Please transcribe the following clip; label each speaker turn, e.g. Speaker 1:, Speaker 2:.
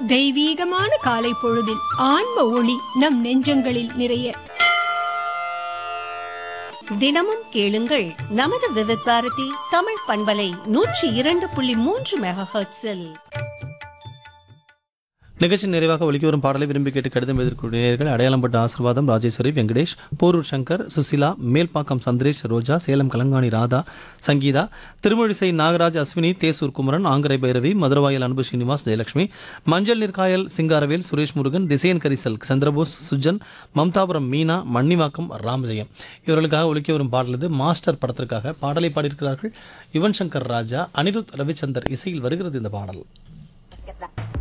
Speaker 1: தெய்வீகமான காலை பொழுதில் ஆன்ம ஒளி நம் நெஞ்சங்களில் நிறைய
Speaker 2: தினமும் கேளுங்கள் நமது விவித் பாரதி தமிழ் பண்பலை நூற்றி இரண்டு புள்ளி மூன்று மெகா ஹெர்ட்ஸில்
Speaker 3: நிகழ்ச்சி நிறைவாக ஒலிக்க வரும் பாடலை விரும்பி கேட்டு கடிதம் எழுதிக்கூடிய நேயர்கள் அடையாளம்பட்ட ஆசிர்வாதம் ராஜேஸ்வரி வெங்கடேஷ் போரூர் சங்கர் சுசிலா மேல்பாக்கம் சந்திரேஷ் ரோஜா சேலம் கலங்காணி ராதா சங்கீதா திருமழிசை நாகராஜ் அஸ்வினி தேசூர் குமரன் ஆங்கரை பைரவி மதுரவாயல் அன்பு ஸ்ரீனிவாஸ் ஜெயலட்சுமி மஞ்சள் நிற்காயல் சிங்காரவேல் சுரேஷ் முருகன் திசையன் கரிசல் சந்திரபோஸ் சுஜன் மம்தாபுரம் மீனா மன்னிவாக்கம் ராமஜெயம் இவர்களுக்காக ஒலிக்க வரும் பாடல் இது மாஸ்டர் படத்திற்காக பாடலை பாடியிருக்கிறார்கள் யுவன் சங்கர் ராஜா அனிருத் ரவிச்சந்தர் இசையில் வருகிறது இந்த பாடல்